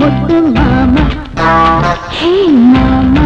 மொட்டு மாமா ஹே மாமா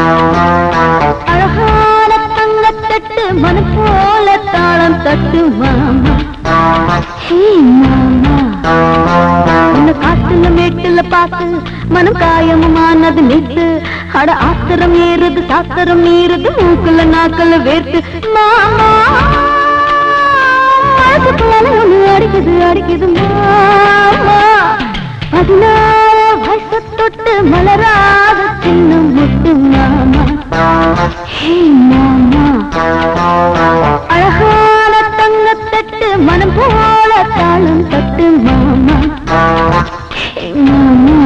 அழகான தங்கத்தட்டு மனம் போல தாளம் தட்டு மாமா ஹே மாமா உன்னை காட்டுல மேட்டுல பார்த்து மனம் காயமுமானது நிட்டு அட ஆத்திரம் ஏறுது சாத்திரம் நீருது மூக்குல நாக்குல வேர்த்து மாமா மனசுக்குள்ளால ஒண்ணு அடிக்குது அடிக்குது மாமா பதினாறு வயசு தொட்டு மலராத சின்ன முட்டு மாமா ஹே மாமா அழகான தங்கத்தட்டு மனம் போல தாளம் தட்டு மாமா ஹே மாமா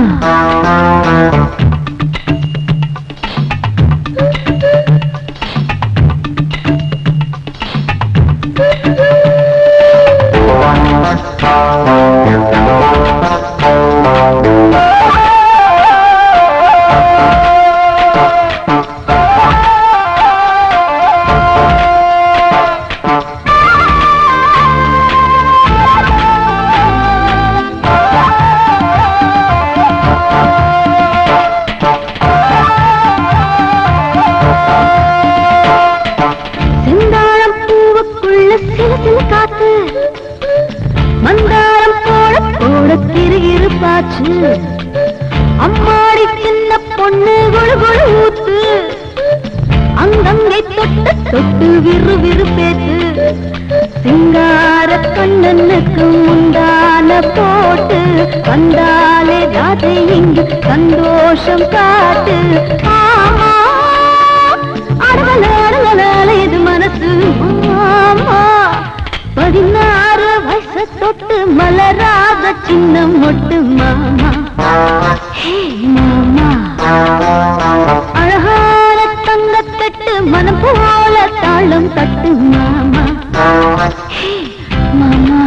செந்தாழம் பூவுக்குள்ள சில சில காத்து மந்தாரம் போட போட கிருகிரு பாச்சு அம்மாடி சின்ன பொண்ணு குழு குழு ஊத்து அங்கங்கை தொட்டு தொட்டு விறு விறு பேத்து சிங்கார கண்ணனுக்கு முந்தான போட்டு வந்தாலே ராதை இங்கு சந்தோஷம் காட்டு ஆமா அடவல அடவல இது மனசு மாமா பதினாறு வயசு தொட்டு மலராத சின்ன மொட்டு மாமா ஹே மாமா அழகான தங்கத்தட்டு மனம் போல தாளம் தட்டு மாமா ஹே மாமா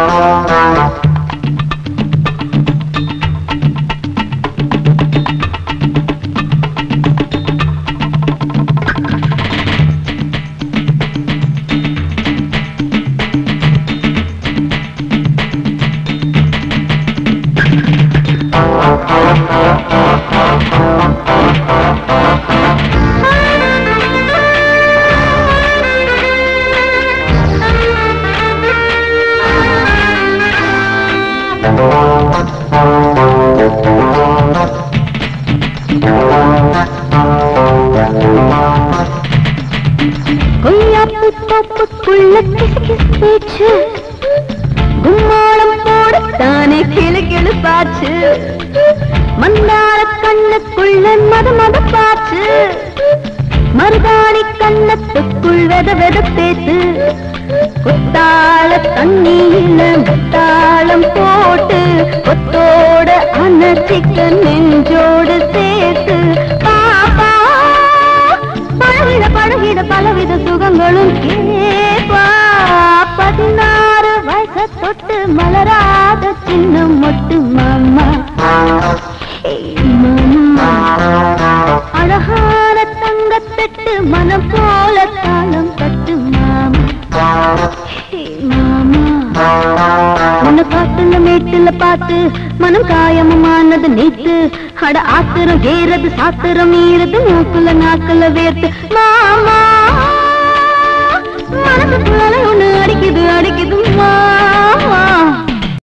கொய்யாப்பு தோப்புக்குள்ள கிசு கிசு பேச்சு கும்மாளம் போட தானே கிளு கிளு பாச்சு மந்தார கண்ணுக்குள்ள மத மத பாச்சு மருதாணி கண்ணத்துக்குள் வெத வெத பேத்து குத்தாள தண்ணியில முத்தாளம் போட்டு கொத்தோட அனச்சிக்க நெஞ்சோடு சேர்த்து பாப்பா பழகிட பழகிட பலவித சுகங்களும் கேப்பா பதினாறு வயச தொட்டு மலராத சின்ன மொட்டு மாமா ஏய் மாமா அழகான தங்கத்தட்டு மனம் போல தாளம் தட்டு மாமா ஏய் மாமா உன்னை காட்டுல மேட்டுல பார்த்து மனம் காயமுமானது நீத்து அட ஆத்திரம் ஏறது சாத்திரம் மீறது மூக்குல நாக்குல வேர்த்து மாமா